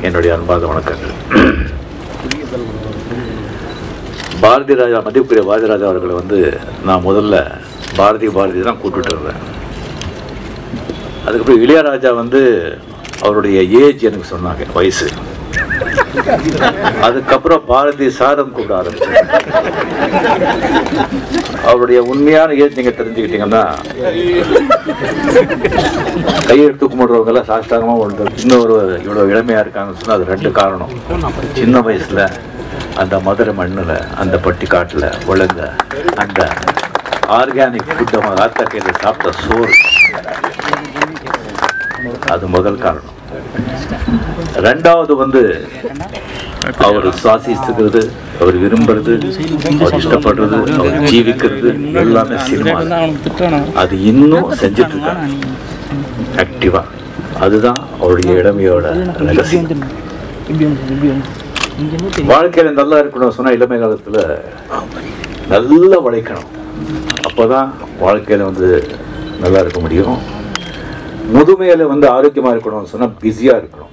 என்னுடைய அன்பார்ந்த வணக்கங்கள் பாரதி ராஜா மதிப்புக்குரிய பாரதி ராஜா அவர்களை வந்து நான் முதல்ல பாரதி பாரதி தான் கூப்பிட்டு இருந்தேன் அதுக்கப்புறம் இளையராஜா வந்து அவருடைய ஏஜ் எனக்கு சொன்னாங்க வயசு அதுக்கப்புறம் பாரதி சாரம் கூப்பிட ஆரம்பிச்சேன் அவருடைய உண்மையான ஏஜ் நீங்க தெரிஞ்சுக்கிட்டீங்கன்னா கையெழுத்து கும்பிடுறவங்க எல்லாம் சாஷ்டாங்கமா ஒன்று இன்னொரு இவ்வளவு இளமையா இருக்காங்கன்னு சொன்னா அது ரெண்டு காரணம் சின்ன வயசுல அந்த மதுரை மண்ணுல அந்த பட்டி காட்டுல விழுந்த அந்த ஆர்கானிக் ஃபுட் அவங்க ஆத்தா கையில சாப்பிட்ட சோறு அது முதல் காரணம் ரெண்டாவது வந்து அவர் சுவாசிச்சுக்கிறது அவர் விரும்புறது அவர் இஷ்டப்படுறது அவர் ஜீவிக்கிறது எல்லாமே சினிமா அது இன்னும் செஞ்சுட்டு இருக்காங்க ஆக்டிவா அதுதான் அவருடைய இளமையோட ரகசியம் வாழ்க்கையில நல்லா இருக்கணும் சொன்னா இளமை காலத்துல நல்லா உழைக்கணும் அப்பதான் வாழ்க்கையில வந்து நல்லா இருக்க முடியும் முதுமையில வந்து ஆரோக்கியமா இருக்கணும்னு சொன்னா பிஸியா இருக்கணும்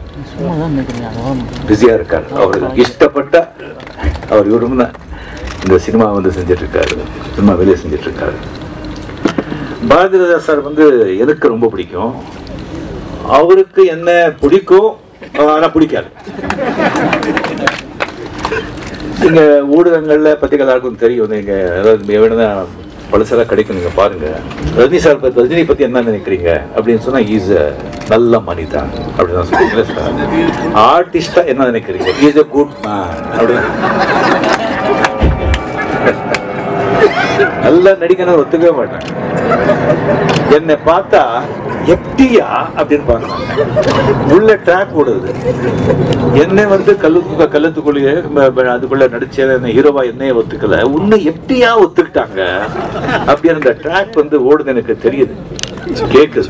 பிஸியா இருக்காரு அவருக்கு இஷ்டப்பட்ட அவர் விரும்பின இந்த சினிமா வந்து செஞ்சுட்டு இருக்காரு சினிமா வெளியே செஞ்சுட்டு இருக்காரு பாரதி ராஜா சார் வந்து எனக்கு ரொம்ப பிடிக்கும் அவருக்கு என்ன பிடிக்கும் ஆனா பிடிக்காது நீங்க ஊடகங்கள்ல பத்திரிகை எல்லாருக்கும் தெரியும் நீங்க அதாவது வேணும்னா பழசெல்லாம் கிடைக்கும் நீங்க பாருங்க ரஜினி சார் பத்தி ரஜினி பத்தி என்ன நினைக்கிறீங்க அப்படின்னு சொன்னா இஸ் நல்ல மனிதன் அப்படிதான் சொல்றீங்களா சார் ஆர்டிஸ்டா என்ன நினைக்கிறீங்க இஸ் a குட் மேன் அப்படின்னு நல்ல நடிக்கணும் ஒத்துக்கவே மாட்டேன் என்னை பார்த்தா எப்படியா அப்படின்னு பார்க்கறாங்க உள்ள ட்ராக் ஓடுது என்னை வந்து கல்லு கல்லத்துக்குள்ளேயே ம- ம- அதுக்குள்ள நடிச்ச என்ன ஹீரோவா என்னைய ஒத்துக்கல உன்னை எப்படியா ஒத்துக்கிட்டாங்க அப்படின்னு அந்த ட்ராக் வந்து ஓடுது எனக்கு தெரியுது கேக்குது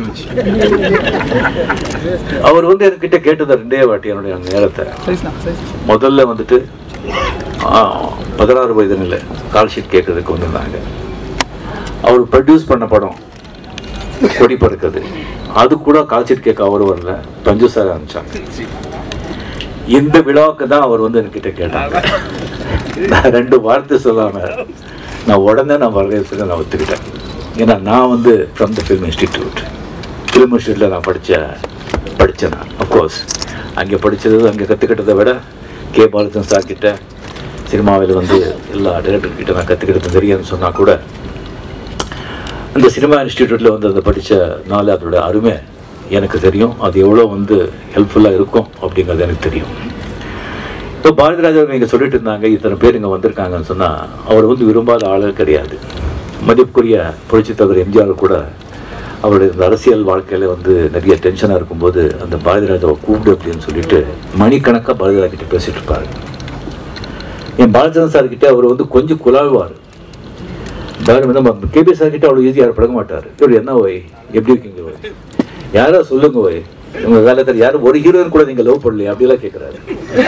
அவர் வந்து என்கிட்ட கேட்டது ரெண்டே வாட்டி என்னுடைய நேரத்தை முதல்ல வந்துட்டு ஆ, பதினாறு வயது நிலை கால்ஷீட் கேட்கறதுக்கு வந்திருந்தாங்க அவர் ப்ரொடியூஸ் பண்ண படம் கொடி பறக்குது அது கூட கால்ஷீட் கேட்க அவர் வரல பஞ்சு சார் அனுப்பிச்சாங்க இந்த விழாவுக்கு தான் அவர் வந்து என்கிட்ட கேட்டாங்க நான் ரெண்டு வார்த்தை சொல்லாம நான் உடனே நான் வரவேற்று நான் ஒத்துக்கிட்டேன் ஏன்னா நான் வந்து from the film institute film இன்ஸ்டியூட்டில் நான் படித்த படித்தேன் நான் அஃப்கோர்ஸ் அங்கே படித்தது அங்கே கற்றுக்கிட்டதை விட கே பாலச்சந்திரன் சார் கிட்ட சினிமாவில் வந்து எல்லா டைரக்டர் கிட்ட நான் கற்றுக்கிட்டது தெரியும்னு சொன்னால் கூட அந்த சினிமா இன்ஸ்டிடியூட்டில் வந்து அதை படித்த நாள் அதோட அருமை எனக்கு தெரியும் அது எவ்வளோ வந்து ஹெல்ப்ஃபுல்லாக இருக்கும் அப்படிங்கிறது எனக்கு தெரியும் இப்போ பாரதி ராஜா இங்கே சொல்லிட்டு இருந்தாங்க இத்தனை பேர் இங்கே வந்திருக்காங்கன்னு சொன்னால் அவர் வந்து விரும்பாத ஆளே கிடையாது மதிப்புக்குரிய புரட்சித் தலைவர் எம்ஜிஆர் கூட அவருடைய இந்த அரசியல் வாழ்க்கையில் வந்து நிறைய டென்ஷனாக இருக்கும்போது அந்த பாரதி ராஜாவை கூப்பிடு அப்படின்னு சொல்லிட்டு மணிக்கணக்காக பாரதி ராஜா கிட்ட பேசிட்டு இருப்பாரு என் பாலச்சந்திரன் சார் கிட்ட அவர் வந்து கொஞ்சம் குழாழ்வார் பாரு நம்ம கேபி சார் கிட்ட அவ்வளோ ஈஸியாக பழக மாட்டார் இவர் என்ன ஓய் எப்படி இருக்கீங்க ஓய் யாரோ சொல்லுங்க ஓய் உங்க காலத்தில் யாரும் ஒரு ஹீரோயின் கூட நீங்க லவ் பண்ணலையா அப்படிலாம் கேட்குறாரு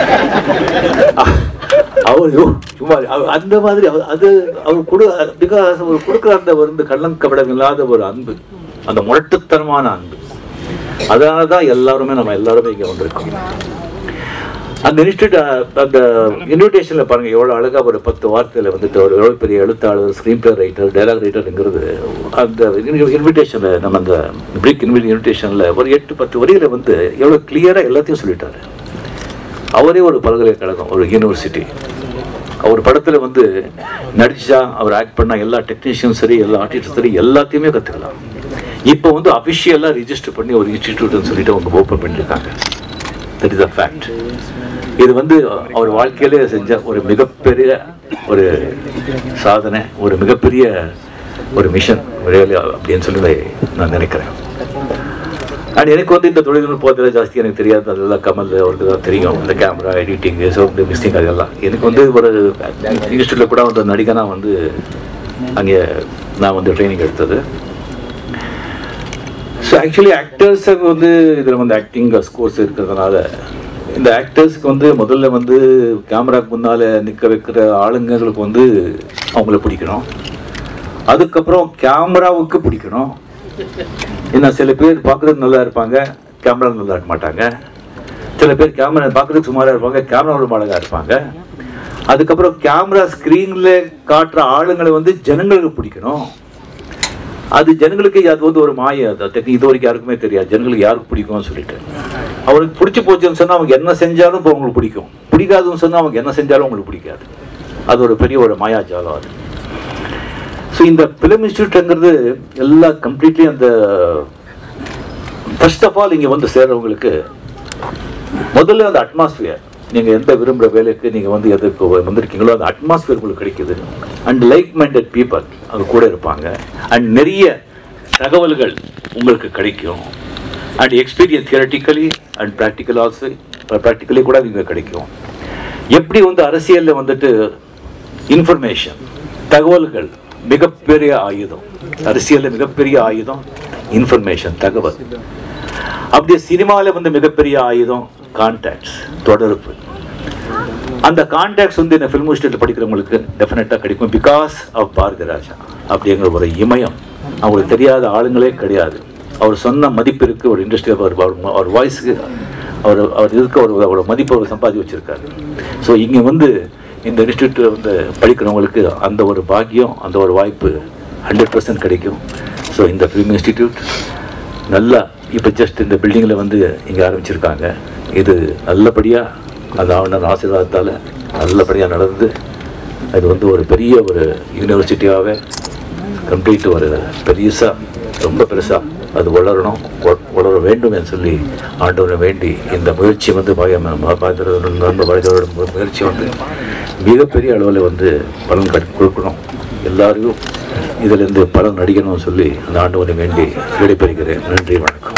அவர் யோ, சும்மா அவர் அந்த மாதிரி அவர் அது அவர் கொடு பிகாஸ் அவர் கொடுக்குற அந்த ஒரு இந்த கள்ளங்கபடம் இல்லாத ஒரு அன்பு அந்த முரட்டுத்தனமான அன்பு அதனால தான் எல்லாருமே நம்ம எல்லாருமே இங்கே வந்திருக்கோம் அந்த இன்ஸ்டியூட் அந்த இன்விடேஷன்ல பாருங்க எவ்வளவு அழகா ஒரு பத்து வார்த்தையில வந்துட்டு ஒரு எவ்வளவு பெரிய எழுத்தாளர் ஸ்க்ரீன் பிளே ரைட்டர் டைலாக் ரைட்டருங்கிறது அந்த இன்விடேஷன்ல நம்ம அந்த பிரிக் இன்விடேஷன்ல ஒரு எட்டு பத்து வரியில வந்து எவ்வளவு கிளியரா எல்லாத்தையும் சொல்லிட்டாரு அவரே ஒரு பல்கலைக்கழகம் ஒரு யூனிவர்சிட்டி அவர் படத்துல வந்து நடிச்சா அவர் ஆக்ட் பண்ணா எல்லா டெக்னீஷியனும் சரி எல்லா ஆர்டிஸ்டும் சரி எல்லாத்தையுமே கத்துக்கலாம் இப்போ வந்து அபிஷியலா ரிஜிஸ்டர் பண்ணி ஒரு இன்ஸ்டிடியூட்னு சொல்லிட்டு அவங்க ஓப்பன் பண்ணியிருக்காங்க தட் இஸ் அ ஃபேக்ட் இது வந்து அவர் வாழ்க்கையிலே செஞ்ச ஒரு மிகப்பெரிய ஒரு சாதனை ஒரு மிகப்பெரிய ஒரு மிஷன் அப்படின்னு சொல்லி நான் நினைக்கிறேன் அண்ட் எனக்கு வந்து இந்த தொழில்நுட்பத்தில் ஜாஸ்தி எனக்கு தெரியாது அதெல்லாம் கமல் அவருக்கு தான் தெரியும் இந்த கேமரா எடிட்டிங் சவுண்டு மிக்சிங் அதெல்லாம் எனக்கு வந்து ஒரு இன்ஸ்டியூட்டில் கூட வந்து நடிகனாக வந்து அங்கே நான் வந்து ட்ரைனிங் எடுத்தது ஸோ ஆக்சுவலி ஆக்டர்ஸுக்கு வந்து இதில் வந்து ஆக்டிங் கோர்ஸ் இருக்கிறதுனால இந்த ஆக்டர்ஸ்க்கு வந்து முதல்ல வந்து கேமராக்கு முன்னால் நிற்க வைக்கிற ஆளுங்களுக்கு வந்து அவங்கள பிடிக்கணும் அதுக்கப்புறம் கேமராவுக்கு பிடிக்கணும் ஏன்னா சில பேர் பார்க்குறது நல்லா இருப்பாங்க கேமரா நல்லா இருக்க மாட்டாங்க சில பேர் கேமரா பார்க்கறதுக்கு சுமாராக இருப்பாங்க கேமராவில் அழகாக இருப்பாங்க அதுக்கப்புறம் கேமரா ஸ்க்ரீனில் காட்டுற ஆளுங்களை வந்து ஜனங்களுக்கு பிடிக்கணும் அது ஜனங்களுக்கு அது வந்து ஒரு மாய அது அது இது வரைக்கும் யாருக்குமே தெரியாது ஜனங்களுக்கு யாருக்கு பிடிக்கும்னு சொல்லிட்டு அவனுக்கு பிடிச்சி போச்சுன்னு சொன்னால் அவங்க என்ன செஞ்சாலும் இப்போ அவங்களுக்கு பிடிக்கும் பிடிக்காதுன்னு சொன்னால் அவங்க என்ன செஞ்சாலும் அவங்களுக்கு பிடிக்காது அது ஒரு பெரிய ஒரு மாயாஜாலம் அது ஸோ இந்த ஃபிலிம் இன்ஸ்டியூட்ங்கிறது எல்லா கம்ப்ளீட்லி அந்த ஃபர்ஸ்ட் ஆஃப் ஆல் இங்கே வந்து சேர்றவங்களுக்கு முதல்ல அந்த அட்மாஸ்பியர் நீங்கள் எந்த விரும்புகிற வேலைக்கு நீங்கள் வந்து எதுக்கு வந்திருக்கீங்களோ அந்த அட்மாஸ்பியர் உங்களுக்கு கிடைக்குது அண்ட் லைக் மைண்டட் பீப்புள் அங்கே கூட இருப்பாங்க அண்ட் நிறைய தகவல்கள் உங்களுக்கு கிடைக்கும் and experience theoretically and practical also practically கூட இங்கே கிடைக்கும் எப்படி வந்து அரசியலில் வந்துட்டு இன்ஃபர்மேஷன் தகவல்கள் மிகப்பெரிய ஆயுதம் அரசியலில் மிகப்பெரிய ஆயுதம் இன்ஃபர்மேஷன் தகவல் அப்படியே சினிமாவில் வந்து மிகப்பெரிய ஆயுதம் கான்டாக்ட்ஸ் தொடர்பு அந்த கான்டாக்ட்ஸ் வந்து இந்த ஃபில்ம் இன்ஸ்டியூட் படிக்கிறவங்களுக்கு டெஃபினட்டாக கிடைக்கும் பிகாஸ் ஆஃப் பாரதி ராஜா அப்படிங்கிற ஒரு இமயம் அவங்களுக்கு தெரியாத ஆளுங்களே கிடையாது அவர் சொன்ன மதிப்பிற்கு ஒரு இண்டஸ்ட்ரி அவர் அவர்- அவர் வாய்ஸுக்கு அவர் அவர் இருக்க ஒரு அவரோட மதிப்பு அவர் சம்பாதி வச்சிருக்காரு ஸோ இங்கே வந்து இந்த இன்ஸ்டியூட்டில் வந்து படிக்கிறவங்களுக்கு அந்த ஒரு பாக்கியம் அந்த ஒரு வாய்ப்பு ஹண்ட்ரட் பர்சன்ட் கிடைக்கும் ஸோ இந்த ஃபிலிம் இன்ஸ்டிடியூட் நல்லா இப்போ ஜஸ்ட் இந்த பில்டிங்கில் வந்து இங்கே ஆரம்பிச்சிருக்காங்க இது நல்லபடியாக அந்த ஆளுநர் ஆசீர்வாதத்தால் நல்லபடியாக நடந்து அது வந்து ஒரு பெரிய ஒரு யூனிவர்சிட்டியாகவே கம்ப்ளீட் ஒரு பெருசாக ரொம்ப பெருசாக அது வளரணும் வ- வளர வேண்டும் என்று சொல்லி ஆண்டவரை வேண்டி இந்த முயற்சி வந்து பாய- ம- பாரதியோட நண்பர் பாரதியோட மு- முயற்சி வந்து மிகப்பெரிய அளவில் வந்து பலன் கட் கொடுக்கணும் எல்லாருக்கும் இதிலிருந்து பலன் நடிக்கணும்னு சொல்லி அந்த ஆண்டவனை வேண்டி விடைபெறுகிறேன் நன்றி வணக்கம்